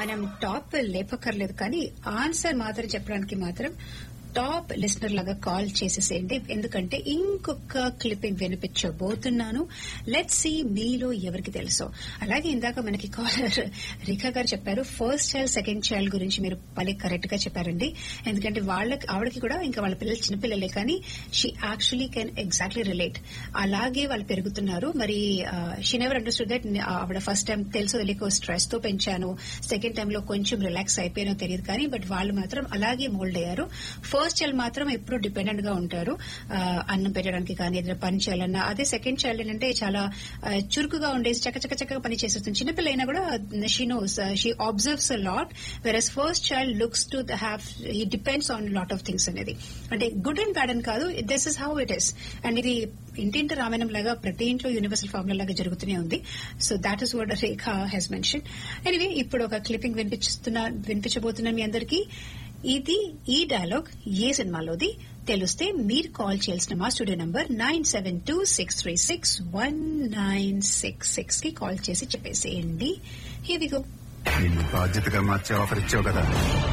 మనం టాప్ లేపక్కర్లేదు కానీ ఆన్సర్ మాత్రం చెప్పడానికి మాత్రం టాప్ లిస్నర్ లాగా కాల్ చేసేసేయండి ఎందుకంటే ఇంకొక క్లిప్పింగ్ వినిపించబోతున్నాను లెట్ సి మీలో ఎవరికి తెలుసో అలాగే ఇందాక మనకి కాలర్ రిఖా గారు చెప్పారు ఫస్ట్ చైల్డ్ సెకండ్ చైల్డ్ గురించి మీరు పని కరెక్ట్ గా చెప్పారండి ఎందుకంటే వాళ్ళకి ఆవిడకి కూడా ఇంకా వాళ్ళ పిల్లలు చిన్నపిల్లలే కానీ she actually can exactly relate అలాగే వాళ్ళు పెరుగుతున్నారు మరి షీ నెవర్ అండర్స్టూడ్ దట్ ఆవిడ ఫస్ట్ టైం తెలుసు తెలియకో స్ట్రెస్ తో పెంచాను సెకండ్ టైం లో కొంచెం రిలాక్స్ అయిపోయానో తెలియదు కానీ బట్ వాళ్ళు మాత్రం అలాగే మోల్డ్ అయ్యారు ఫస్ట్ చైల్డ్ మాత్రం ఎప్పుడు డిపెండెంట్ గా ఉంటారు ఆ, అన్నం పెట్టడానికి కానీ ఏదైనా పని చేయాలన్నా అదే సెకండ్ చైల్డ్ ఏంటంటే చాలా ఆ, చురుకుగా ఉండేసి చక్క చక్క చక్కగా పని చేసేస్తుంది చిన్నపిల్ల అయినా కూడా she knows she observes a lot versus first child looks to have he depends on lot of things అనేది అంటే గుడ్ అండ్ బ్యాడ్ అని కాదు this is how it is and ఇది ఇంటింటి రామాయణం లాగా ప్రతి ఇంట్లో యూనివర్సల్ ఫార్ములా లాగా జరుగుతూనే ఉంది so that is what Rekha has mention anyway ఇప్పుడు ఒక క్లిప్పింగ్ వినిపిస్తున్నా వినిపించబోతున్నాను మీ అందరికీ ఇది ఈ డైలాగ్ ఏ సినిమాలోది తెలిస్తే మీరు కాల్ చేయాల్సిన మా studio number nine seven two six three six one nine six six కి కాల్ చేసి చెప్పేసేయండి హివిగో నిన్ను బాధ్యతగా మార్చే ఆఫర్ ఇచ్చావు కదా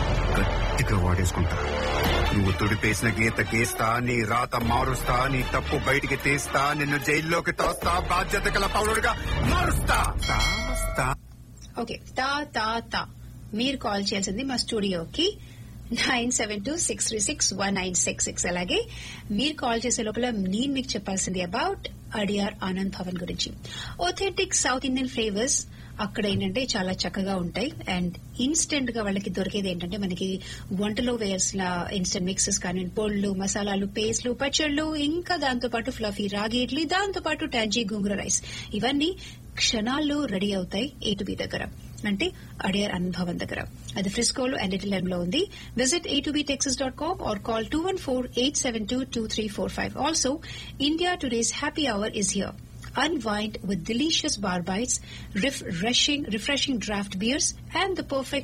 గట్టిగా వాడేసుకుంటా నువ్వు తుడిపేసిన గీత గీస్తా నీ రాత మారుస్తా నీ తప్పు బయటికి తీస్తా నిన్ను జైల్లోకి తోస్తా బాధ్యత గల పౌరుడిగా మారుస్తా తాస్తా. ఓకే తా తా తా మీరు కాల్ చేయాల్సింది మా స్టూడియోకి nine seven two six three six one nine six six అలాగే మీరు కాల్ చేసే లోపల నేను మీకు చెప్పాల్సింది అబౌట్ అడియార్ ఆనంద్ భవన్ గురించి ఒథెంటిక్ సౌత్ ఇండియన్ ఫ్లేవర్స్ అక్కడ ఏంటంటే చాలా చక్కగా ఉంటాయి అండ్ ఇన్స్టెంట్ గా వాళ్ళకి దొరికేది ఏంటంటే మనకి వంటలో వేయాల్సిన ఇన్స్టెంట్ మిక్సెస్ కానీ పొళ్ళు మసాలాలు పేస్ట్లు పచ్చళ్ళు ఇంకా దాంతో పాటు ఫ్లఫీ రాగి ఇడ్లీ దాంతో పాటు టాంజీ గుంగుర రైస్ ఇవన్నీ క్షణాల్లో రెడీ అవుతాయి ఏ టు బి దగ్గర అంటే అడియర్ అనుభవం దగ్గర అది ఫ్రిస్కోలో అండ్ ఇటలెమ్ లో ఉంది visit A to B Texas dot com or call two one four eight seven two two three four five also India today's happy hour is here Unwind with delicious bar bites, refreshing, refreshing draft beers, and the perfect